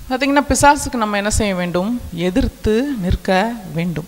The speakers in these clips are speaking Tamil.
பார்த்தீங்கன்னா பிசாசுக்கு நம்ம என்ன செய்ய வேண்டும் எதிர்த்து நிற்க வேண்டும்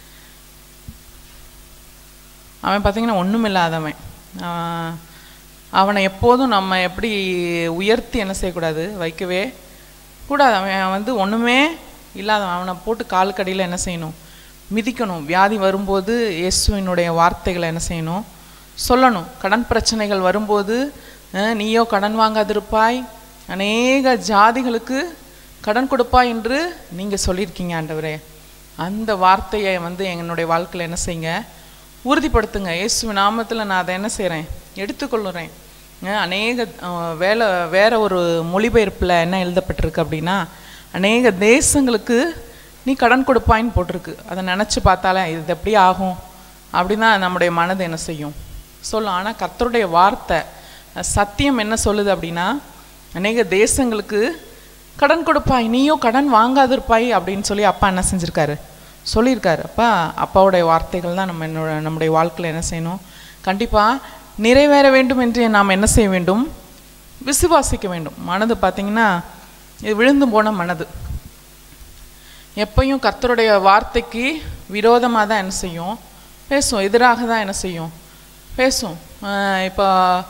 அவன் பார்த்தீங்கன்னா ஒன்றுமில்லாதவன் ஆஹ் அவனை எப்போதும் நம்ம எப்படி உயர்த்தி என்ன செய்யக்கூடாது வைக்கவே கூடாது அவன் வந்து ஒன்றுமே இல்லாதவன் அவனை போட்டு காலுக்கடியில் என்ன செய்யணும் மிதிக்கணும் வியாதி வரும்போது இயேசுவினுடைய வார்த்தைகளை என்ன செய்யணும் சொல்லணும் கடன் பிரச்சனைகள் வரும்போது அஹ், நீயோ கடன் வாங்காதிருப்பாய் அநேக ஜாதிகளுக்கு கடன் கொடுப்பாய் என்று நீங்கள் சொல்லியிருக்கீங்க ஆண்டவரே அந்த வார்த்தையை வந்து என்னுடைய வாழ்க்கையில் என்ன செய்யுங்க உறுதிப்படுத்துங்க இயேசு நாமத்தில் நான் அதை என்ன செய்கிறேன் எடுத்துக்கொள்ளுறேன் அஹ் அநேக அஹ், வேலை வேற ஒரு மொழிபெயர்ப்பில் என்ன எழுதப்பட்டிருக்கு அப்படின்னா அநேக தேசங்களுக்கு நீ கடன் கொடுப்பாயின்னு போட்டிருக்கு அதை நினச்சி பார்த்தாலே இது எப்படி ஆகும் அப்படின்னா நம்முடைய மனது என்ன செய்யும் சொல்லும் ஆனால் கர்த்தருடைய வார்த்தை அஹ், சத்தியம் என்ன சொல்லுது அப்படின்னா அநேக தேசங்களுக்கு கடன் கொடுப்பாய் நீயோ கடன் வாங்காதிருப்பாய் அப்படின்னு சொல்லி அப்பா என்ன செஞ்சுருக்காரு சொல்லியிருக்காரு அப்பா அப்பாவுடைய வார்த்தைகள் தான் நம்ம என்னோட நம்முடைய வாழ்க்கையில் என்ன செய்யணும் கண்டிப்பாக நிறைவேற வேண்டும் என்று நாம் என்ன செய்ய வேண்டும் விசுவாசிக்க வேண்டும் மனது பார்த்திங்கன்னா இது விழுந்து போன மனது எப்பயும் கர்த்தருடைய வார்த்தைக்கு விரோதமாக தான் என்ன செய்யும் பேசும் எதிராக தான் என்ன செய்யும் பேசும் ஆஹ் இப்போ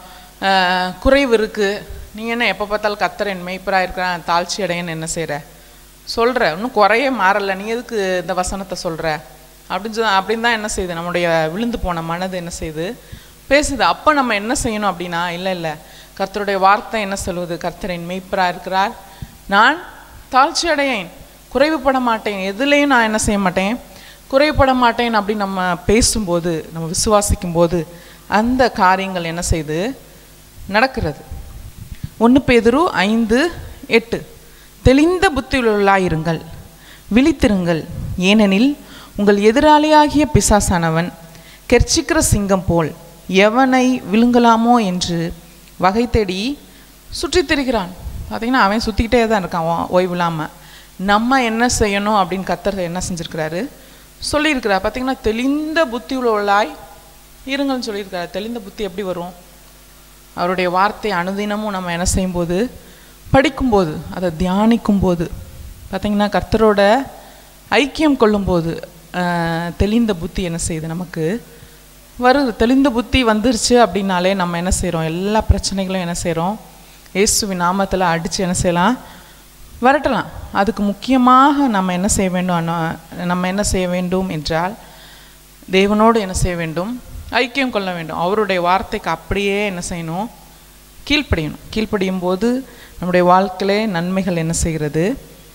ஆஹ் குறைவு இருக்குது நீ என்ன எப்போ பார்த்தாலும் கர்த்தர் என் மெய்ப்பராக இருக்கிறான் தாழ்ச்சி அடையன்னு என்ன செய்கிற சொல்கிற இன்னும் குறையே மாறலை நீ எதுக்கு இந்த வசனத்தை சொல்கிற அப்படின்னு சொல் அப்படின்னு தான் என்ன செய்யுது நம்முடைய விழுந்து போன மனது என்ன செய்யுது பேசுது அப்போ நம்ம என்ன செய்யணும் அப்படின்னா இல்லை இல்லை கர்த்தருடைய வார்த்தை என்ன சொல்லுவது கர்த்தர் என் மெய்ப்பராக இருக்கிறார் நான் தாழ்ச்சி அடையேன் குறைவுபட மாட்டேன் எதுலேயும் நான் என்ன செய்ய மாட்டேன் குறைவுபட மாட்டேன் அப்படின்னு நம்ம பேசும்போது நம்ம விசுவாசிக்கும் போது அந்த காரியங்கள் என்ன செய்யுது நடக்கிறது ஒன்று பேதுரு ஐந்து எட்டு தெளிந்த புத்தியுள்ளாயிருங்கள் விழித்திருங்கள் ஏனெனில் உங்கள் எதிராளியாகிய பிசாசானவன் கெர்ச்சிக்கிற சிங்கம் போல் எவனை விழுங்கலாமோ என்று வகை தேடி சுற்றித் திரிகிறான் பார்த்தீங்கன்னா அவன் சுற்றிக்கிட்டே தான் இருக்கான் ஓ- ஓய்வு இல்லாமல் நம்ம என்ன செய்யணும் அப்படின்னு கத்தர் என்ன செஞ்சுருக்கிறாரு சொல்லியிருக்கிறார் பார்த்தீங்கன்னா தெளிந்த புத்தி உள்ளவளாய் இருங்கள்னு சொல்லியிருக்கிறார் தெளிந்த புத்தி எப்படி வரும் அவருடைய வார்த்தை அனுதினமும் நம்ம என்ன செய்யும்போது படிக்கும்போது அதை தியானிக்கும்போது பார்த்தீங்கன்னா கர்த்தரோட ஐக்கியம் கொள்ளும்போது ஆஹ், தெளிந்த புத்தி என்ன செய்யுது நமக்கு வருது தெளிந்த புத்தி வந்துருச்சு அப்படின்னாலே நம்ம என்ன செய்கிறோம் எல்லா பிரச்சனைகளும் என்ன செய்கிறோம் இயேசுவின் நாமத்தில் அடித்து என்ன செய்யலாம் விரட்டலாம் அதுக்கு முக்கியமாக நம்ம என்ன செய்ய வேண்டும் அண்ணா- நம்ம என்ன செய்ய வேண்டும் என்றால் தேவனோடு என்ன செய்ய வேண்டும் ஐக்கியம் கொள்ள வேண்டும் அவருடைய வார்த்தைக்கு அப்படியே என்ன செய்யணும் கீழ்ப்படியணும் கீழ்ப்படியும் போது நம்முடைய வாழ்க்கையிலே நன்மைகள் என்ன செய்கிறது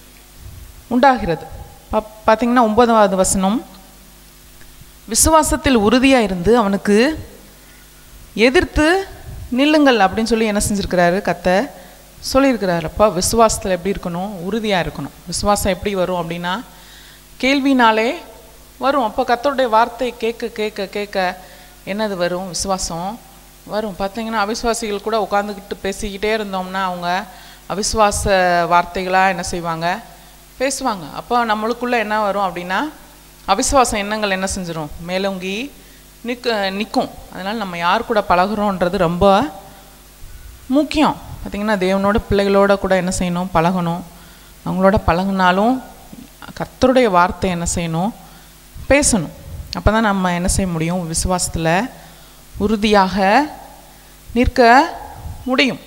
உண்டாகிறது பா பார்த்தீங்கன்னா ஒன்பதாவது வசனம் விசுவாசத்தில் உறுதியாக இருந்து அவனுக்கு எதிர்த்து நில்லுங்கள் அப்படின்னு சொல்லி என்ன செஞ்சுருக்கிறாரு கத்த சொல்லியிருக்கிறாரு அப்பா விசுவாசத்தில் எப்படி இருக்கணும் உறுதியாக இருக்கணும் விசுவாசம் எப்படி வரும் அப்படின்னா கேள்வினாலே வரும் அப்போ கத்தருடைய வார்த்தை கேட்க கேட்க கேட்க என்னது வரும் விசுவாசம் வரும் பார்த்தீங்கன்னா அவிசுவாசிகள் கூட உட்காந்துக்கிட்டு பேசிக்கிட்டே இருந்தோம்னா அவங்க அவிசுவாச வார்த்தைகளாக என்ன செய்வாங்க பேசுவாங்க அப்போ நம்மளுக்குள்ளே என்ன வரும் அப்படின்னா அவிசுவாச எண்ணங்கள் என்ன செஞ்சிடும் மேலோங்கி நிற்க நிற்கும் அதனால் நம்ம யார் கூட பழகுறோன்றது ரொம்ப முக்கியம் பார்த்திங்கன்னா தேவனோட பிள்ளைகளோட கூட என்ன செய்யணும் பழகணும் அவங்களோட பழகுனாலும் கர்த்தருடைய வார்த்தை என்ன செய்யணும் பேசணும் அப்போ தான் நம்ம என்ன செய்ய முடியும் விசுவாசத்தில் உறுதியாக நிற்க முடியும்